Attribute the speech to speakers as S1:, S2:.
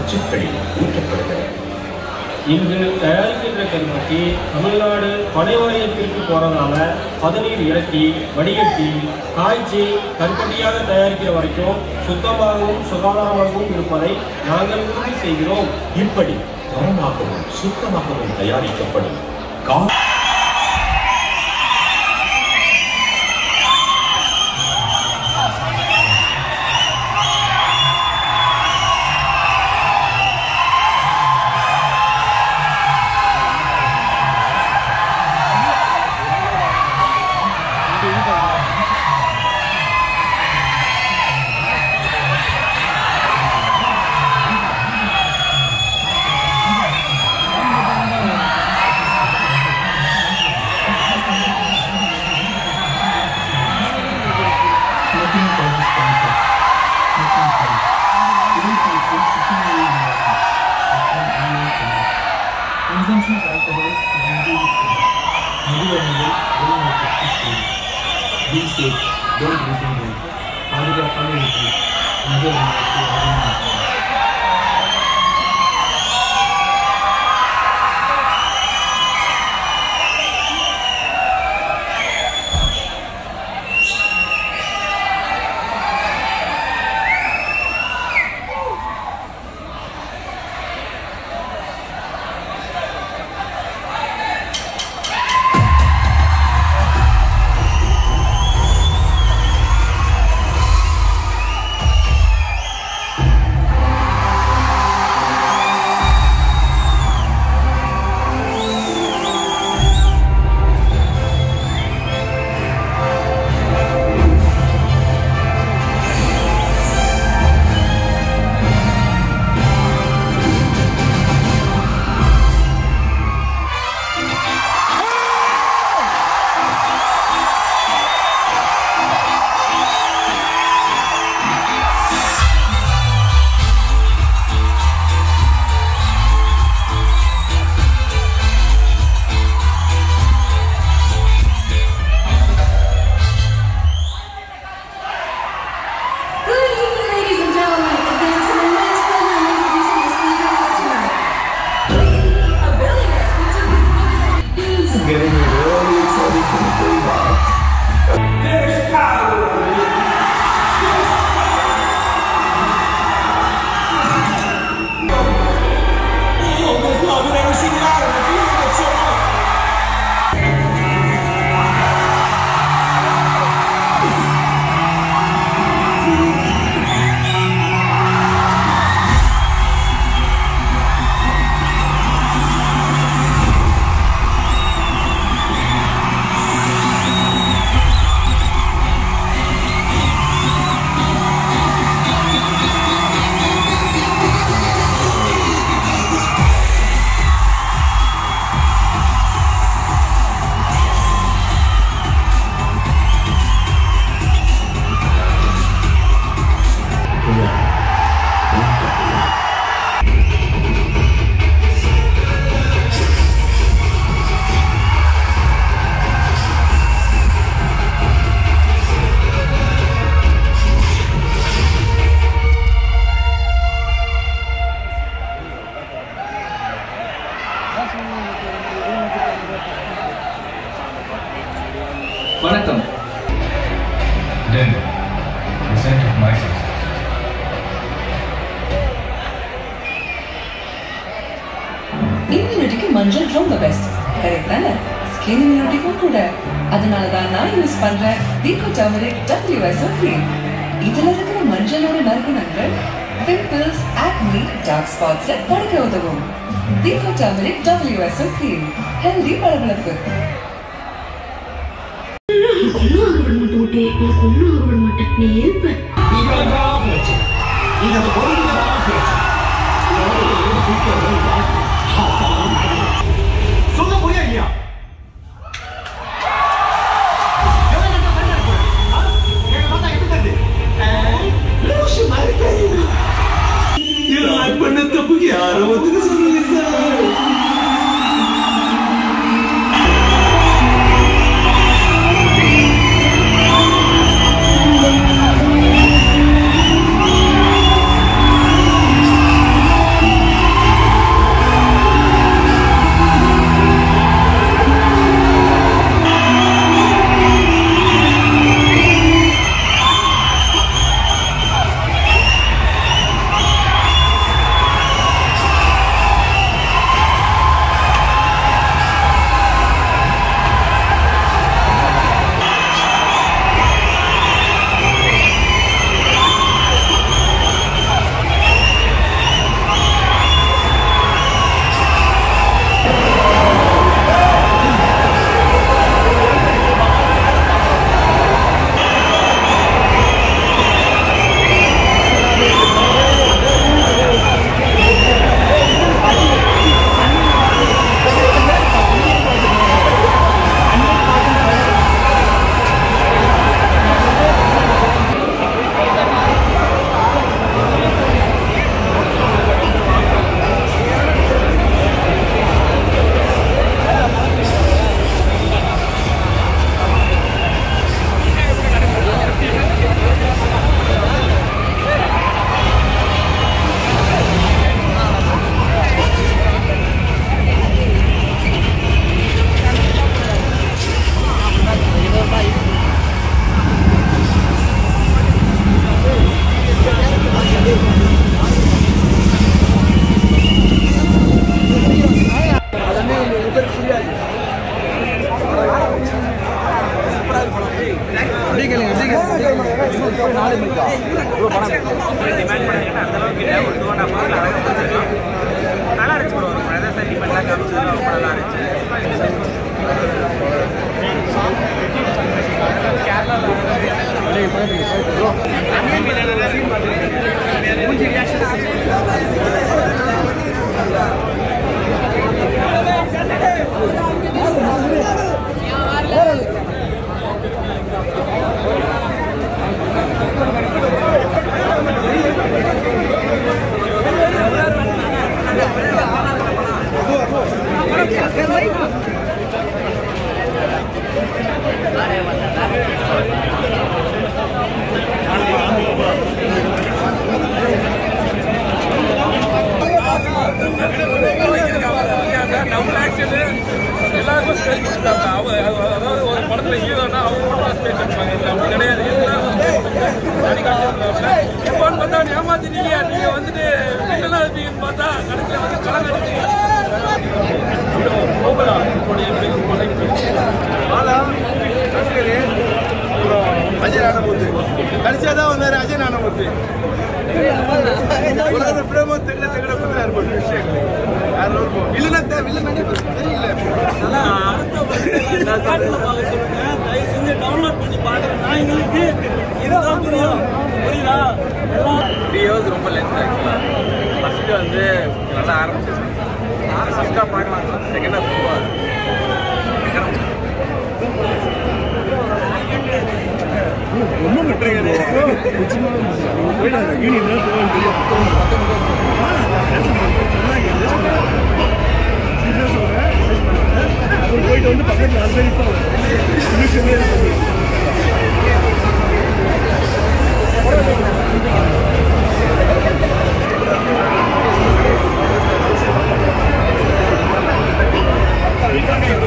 S1: நச்சுக்களில் ஊற்றப்படுகிறது
S2: இங்கு தயாரிக்கின்ற கருப்பட்டி தமிழ்நாடு பனைவாரியத்திற்கு போறதால பதநீர் இறக்கி வடிகட்டி காய்ச்சி கருப்பட்டியாக தயாரிக்கிற வரைக்கும் சுத்தமாகவும் சுகாதாரமாகவும் இருப்பதை நாங்கள் உறுதி செய்கிறோம்
S1: இப்படி தரமாகவும் சுத்தமாகவும் தயாரிக்கப்படும் கா
S3: Consumption of alcohol is indeed மதுவரையில் வெளிநாட்டுக்கு செல் பி சேஃப் டோன்ட் ட்ரிங்கிங் பாதுகாப்பாக இருக்கு மது அருந்துவதற்கு யாரும் மாட்டாங்க
S4: Good evening, ladies and gentlemen. It is an immense pleasure introducing the speaker for tonight. A billionaire who took the world
S5: This is getting really exciting for the playback.
S3: வணக்கம்
S6: Denver, the center of my success.
S7: இம்யூனிட்டிக்கு மஞ்சள் ரொம்ப best correct தானே skin இம்யூனிட்டிக்கும் கூட அதனால தான் நான் யூஸ் பண்றேன் டீகோ டர்மரிக் டபிள்யூஎஸ்ஓ க்ரீம் இதுல இருக்கிற மஞ்சளோட நற்குணங்கள் பிம்பிள்ஸ் ஆக்னி டார்க் ஸ்பாட்ஸ் தடுக்க உதவும் டீகோ டர்மரிக் டபிள்யூஎஸ்ஓ க்ரீம் ஹெல்தி பளபளப்பு
S4: ஒன்றும் ஆக விட மாட்டேன் ஊட்டி எனக்கு ஒன்றும் ஆக விட மாட்டேன் நீ இருப்ப
S5: பண்ண தப்புக்கு யாரும் ஒத்துக்க சொல்லல சார்
S8: டிமாண்ட் பண்ணிங்கன்னா அந்த அளவுக்கு இல்லை ஒரு டூ அண்ட் ஹாஃப் ஹவர்ல அழகாக முடிச்சிருக்கோம் நல்லா இருந்துச்சு ப்ரோ ஒரு பிரதர் சென்டிமெண்ட்லாம் காமிச்சது ரொம்ப நல்லா இருந்துச்சு
S9: டபுள் ஆக்ஷனு எல்லாருக்கும் ஸ்பேஸ் கொடுத்துட்டாங்க அவங்க அதாவது ஒரு படத்துல ஹீரோனா அவங்க மட்டும் ஸ்பேஸ் எடுப்பாங்க இதுல அப்படி கிடையாது எல்லாரும் தனி காட்சி எப்போன்னு பார்த்தா ஏமாத்திட்டீங்க நீங்க வந்துட்டு வில்லனா இருப்பீங்கன்னு பார்த்தா கடைசியில் வந்து கலங்க எடுத்தீங்க பெரும் படைப்பு
S10: அஜய் நானமூர்த்தி கடைசியா தான் வந்தாரு அஜய் நானமூர்த்தி ஒரு பிரேம தெகட தெகட கொடுத்தாரு ஒரு விஷயம் இல்லைன்னா தேவை இல்லைன்னா தெரியல
S8: த்ரீ ஹவர்ஸ் ரொம்ப லென்த் ஆக்சுவலாக ஃபஸ்ட்டு வந்து நல்லா ஆரம்பிச்சு ஃபஸ்ட் ஹாஃப் பார்க்கலாம் செகண்ட் ஹாஃப் ரொம்ப
S10: போயிட்டு வந்து பக்கத்துல அது
S9: Thank you.